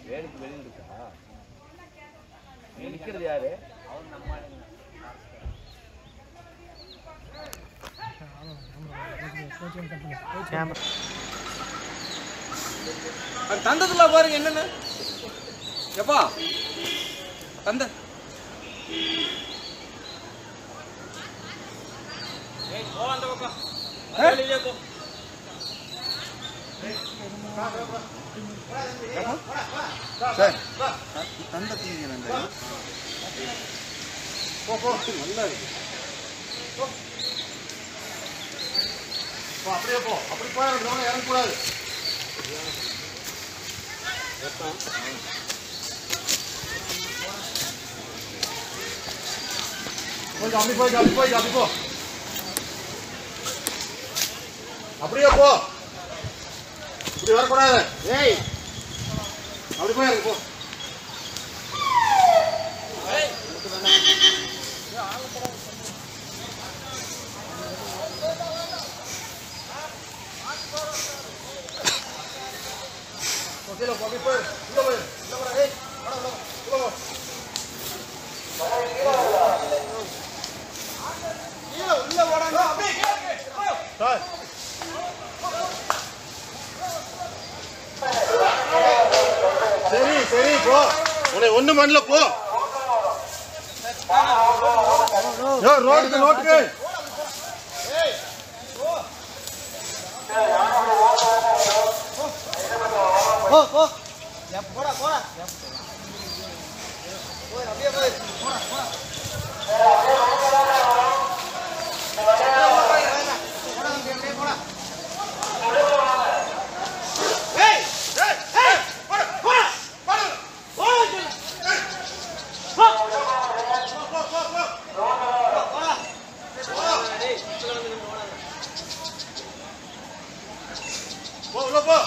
வேலைக்கு வெளியில் இருக்கா நீ நிக்கிறது யாரு அது தந்ததுல பாருங்க என்னன்னு எப்பா தந்த சார் தந்த தீங்க போ போ நல்லா இருக்கு போ அப்படியே போ அப்படி போய் கிரௌண்ட் இறங்கக்கூடாது கொஞ்சம் அப்படி போய் அப்படி போய் அப்படி போ அப்படியே போ இப்படி வரக்கூடாது ஏய் அப்படி போய் இறங்கு போ கீழே போ அப்படி போய் உள்ள போய் உள்ள போடா ஏய் வாடா உள்ள வா. உள்ள போ சார் சரி சரி போ உன்னை ஒண்ணு பண்ணல போ யோ ரோட்டுக்கு ரோட்டுக்கு போ போ போடா போடா அப்படியே போய் போடா போடா போ உள்ள போ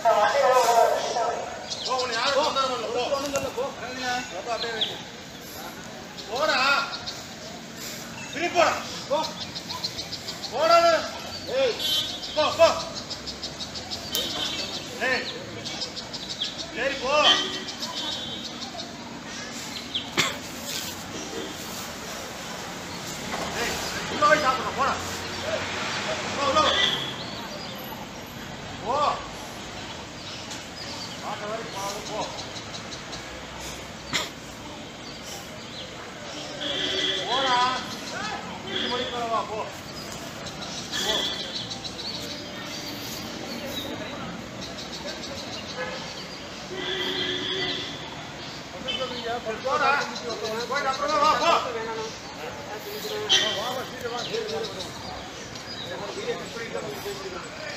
போ உன்னை யாரும் தொந்தரவு பண்ணல போ அப்பா, அப்படியே வைங்க. போடா திரும்பி போடா போ போடா ஏய் போ போ ஏய் சரி போ ஏய் உள்ள போய் சாப்பிடணும் போடா போ உள்ள போ. போ பார்த்த வரைக்கும் போனாலும் போ போடா எட்டு மணிக்கு மேல வா போ போ போடா போயிட்டு அப்புறமா வா போ வா, வா, சீக்கிரம் வா, சீக்கிரம் வா.